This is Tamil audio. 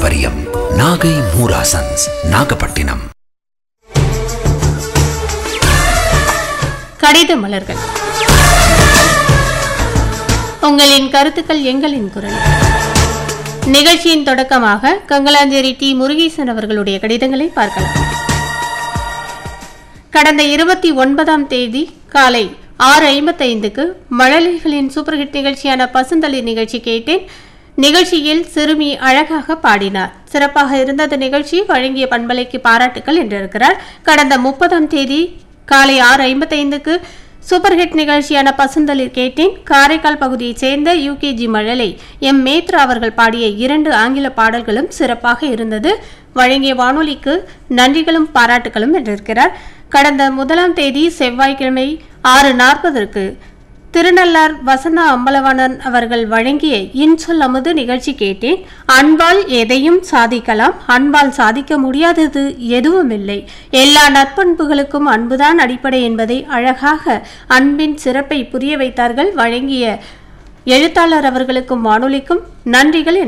பாரம்பரியம் நாகை மூராசன்ஸ் நாகப்பட்டினம் கடித மலர்கள் உங்களின் கருத்துக்கள் எங்களின் குரல் நிகழ்ச்சியின் தொடக்கமாக கங்கலாஞ்சேரி டி முருகேசன் அவர்களுடைய கடிதங்களை பார்க்கலாம் கடந்த இருபத்தி ஒன்பதாம் தேதி காலை ஆறு ஐம்பத்தைந்துக்கு மழலைகளின் சூப்பர் ஹிட் நிகழ்ச்சியான பசுந்தளி நிகழ்ச்சி கேட்டேன் நிகழ்ச்சியில் சிறுமி அழகாக பாடினார் சிறப்பாக இருந்தது நிகழ்ச்சி வழங்கிய பண்பலைக்கு பாராட்டுக்கள் என்றிருக்கிறார் கடந்த முப்பதாம் தேதி காலை ஆறு ஐம்பத்தைந்துக்கு சூப்பர் ஹிட் நிகழ்ச்சியான பசுந்தளிர் கேட்டேன் காரைக்கால் பகுதியைச் சேர்ந்த யூகேஜி மழலை எம் மேத்ரா அவர்கள் பாடிய இரண்டு ஆங்கில பாடல்களும் சிறப்பாக இருந்தது வழங்கிய வானொலிக்கு நன்றிகளும் பாராட்டுகளும் என்றிருக்கிறார் கடந்த முதலாம் தேதி செவ்வாய்க்கிழமை ஆறு நாற்பதற்கு திருநள்ளார் வசந்தா அம்பலவாணன் அவர்கள் வழங்கிய இன்சொல் அமுது நிகழ்ச்சி கேட்டேன் அன்பால் எதையும் சாதிக்கலாம் அன்பால் சாதிக்க முடியாதது எதுவும் இல்லை எல்லா நற்பண்புகளுக்கும் அன்புதான் அடிப்படை என்பதை அழகாக அன்பின் சிறப்பை புரிய வைத்தார்கள் வழங்கிய எழுத்தாளர் அவர்களுக்கும் வானொலிக்கும் நன்றிகள்